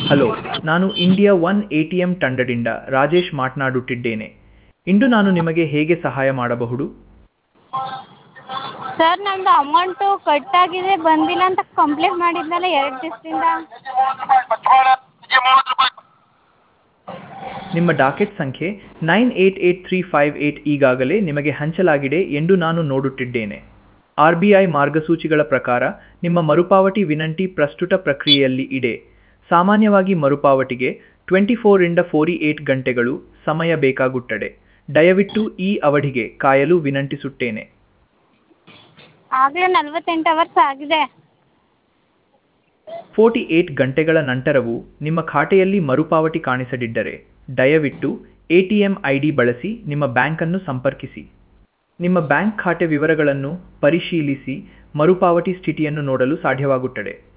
hello ನಾನು India one A T M ತಂಡದಿಂದ ರಾಜೇಶ್ ಮಾತನಾಡುತ್ತಿದ್ದೇನೆ ಇಂದು ನಾನು ನಿಮಗೆ ಹೇಗೆ ಸಹಾಯ ಮಾಡಬಹುದು ಸರ್ ನನ್ನದು ಅಮೌಂಟು ಕಟ್ಟಾಗಿದೆ ಬಂದಿಲ್ಲ ಅಂತ ಕಂಪ್ಲೇಂಟ್ ಮಾಡಿದ್ನಲ್ಲ ಎರಡು ದಿವಸದಿಂದ ನಿಮ್ಮ ಡಾಕೆಟ್ ಸಂಖ್ಯೆ nine eight eight three five eight ಈಗಾಗಲೇ ನಿಮಗೆ ಹಂಚಲಾಗಿದೆ ಎಂದು ನಾನು ನೋಡುತ್ತಿದ್ದೇನೆ ಆರ್ ಬಿ ಐ ಮಾರ್ಗಸೂಚಿಗಳ ಪ್ರಕಾರ ನಿಮ್ಮ ಮರುಪಾವತಿ ವಿನಂತಿ ಪ್ರಸ್ತುತ ಪ್ರಕ್ರಿಯೆಯಲ್ಲಿ ಇದೆ ಸಾಮಾನ್ಯವಾಗಿ ಮರುಪಾವತಿಗೆ ಟ್ವೆಂಟಿ ಫೋರಿಂದ ಫೋರ್ಟಿ ಏಟ್ ಗಂಟೆಗಳು ಸಮಯ ಬೇಕಾಗುತ್ತದೆ ದಯವಿಟ್ಟು ಈ ಅವಧಿಗೆ ಕಾಯಲು ವಿನಂತಿಸುತ್ತೇನೆ ಆಗಲೇ ನಲ್ವತ್ತೆಂಟು ಅವರ್ಸ್ ಆಗಿದೆ ಫೋರ್ಟಿ ಏಟ್ ಗಂಟೆಗಳ ನಂತರವೂ ನಿಮ್ಮ ಖಾತೆಯಲ್ಲಿ ಮರುಪಾವತಿ ಕಾಣಿಸದಿದ್ದರೆ ದಯವಿಟ್ಟು A T M I D ಬಳಸಿ ನಿಮ್ಮ ಬ್ಯಾಂಕನ್ನು ಸಂಪರ್ಕಿಸಿ ನಿಮ್ಮ ಬ್ಯಾಂಕ್ ಖಾತೆ ವಿವರಗಳನ್ನು ಪರಿಶೀಲಿಸಿ ಮರುಪಾವತಿ ಸ್ಥಿತಿಯನ್ನು ನೋಡಲು ಸಾಧ್ಯವಾಗುತ್ತದೆ